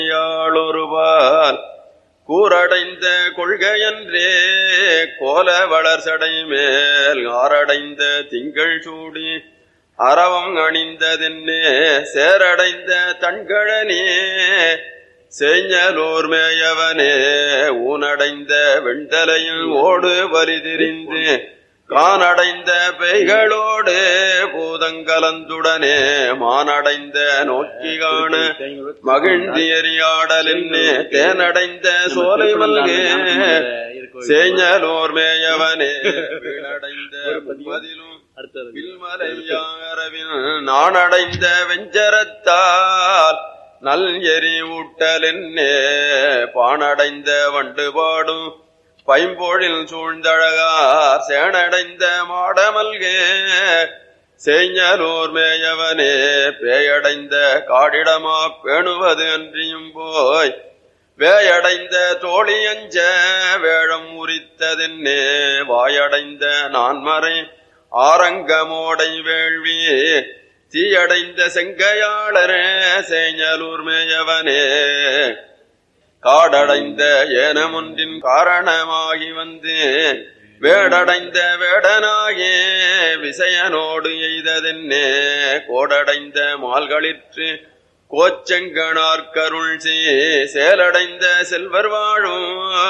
யாளொருவால் கூரடைந்த கொள்கையன்றே கோல வளர்சடை மேல் ஆரடைந்த திங்கள் சூடி அரவம் அணிந்ததென்னே சேரடைந்த தன்கழனே செய்ஞலூர் மேயவனே ஊனடைந்த வெண்தலையில் ஓடு வலிதிரிந்து கானடைந்த பெய்களோடு பூதங்கலந்துடனே மானடைந்த நோக்கி காண மகிழ்ந்தி எறியாடலின்னே தேனடைந்த சோலை மல்கே சேஞ்சலோர் மேயவனே வீணடைந்த முப்பதிலும் வில்மலையாரவில் நானடைந்த வெஞ்சரத்தால் நல் எரி ஊட்டலென்னே பானடைந்த வண்டு பாடும் பைம்பொழில் சூழ்ந்தழகார் சேனடைந்த மாடமல்கே செய்ஞலூர் மேயவனே பேயடைந்த காடிடமா பேணுவது அன்றியும் போய் வேயடைந்த தோழி அஞ்ச வேழம் உரித்ததென்னே வாயடைந்த நான்மறை ஆரங்கமோடை வேள்வி தீயடைந்த செங்கையாளரே சேஞ்சலூர் மேயவனே காடடைந்த ஏனமொன்றின் காரணமாகி வந்து வேடடைந்த வேடனாகே விசயனோடு எய்ததென்னே கோடடைந்த மால்களிற்று கோச்செங்கனார்கருள் சே சேலடைந்த செல்வர் வாழும்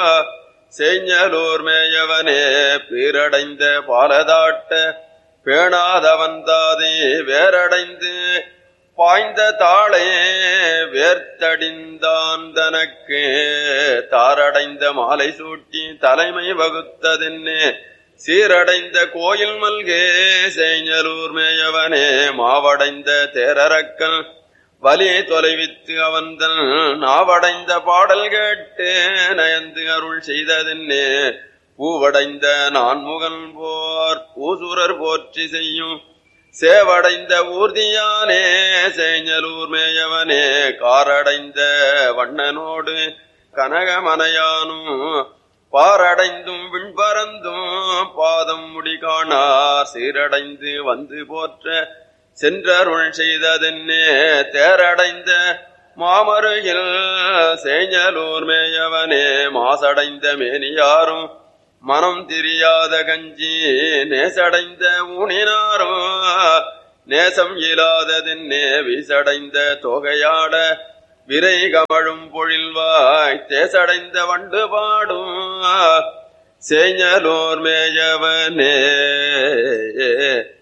செய்ஞலூர் மேயவனே பீரடைந்த பாலதாட்ட பேணாதவந்தாதே வேரடைந்து பாய்ந்த தாளே வேர்த்தடிந்தான் தனக்கு தாரடைந்த மாலை சூட்டி தலைமை வகுத்ததென்னே சீரடைந்த கோயில் மல்கே செய்ஞலூர் மேயவனே மாவடைந்த தேரரக்கல் வலி தொலைவித்து அவந்தன் நாவடைந்த பாடல் கேட்டு நயந்து அருள் செய்ததென்னே பூவடைந்த நான்முகன் போர் பூசுரர் போற்றி செய்யும் சேவடைந்த ஊர்தியானே சேஞ்சலூர் மேயவனே காரடைந்த வண்ணனோடு கனகமனையானும் பாரடைந்தும் விண்பறந்தும் பாதம் முடி காணார் சீரடைந்து வந்து போற்ற சென்றருள் செய்ததென்னே தேரடைந்த மாமருகில் சேஞ்சலூர் மேயவனே மாசடைந்த மேனியாரும் மனம் தெரியாத கஞ்சி நேசடைந்த ஊனினாரும் நேசம் இல்லாததென்னே வீசடைந்த தொகையாட விரை கமழும் பொழில்வாய் தேசடைந்த வண்டு பாடும் சேஞ்சலோர் மேயவனே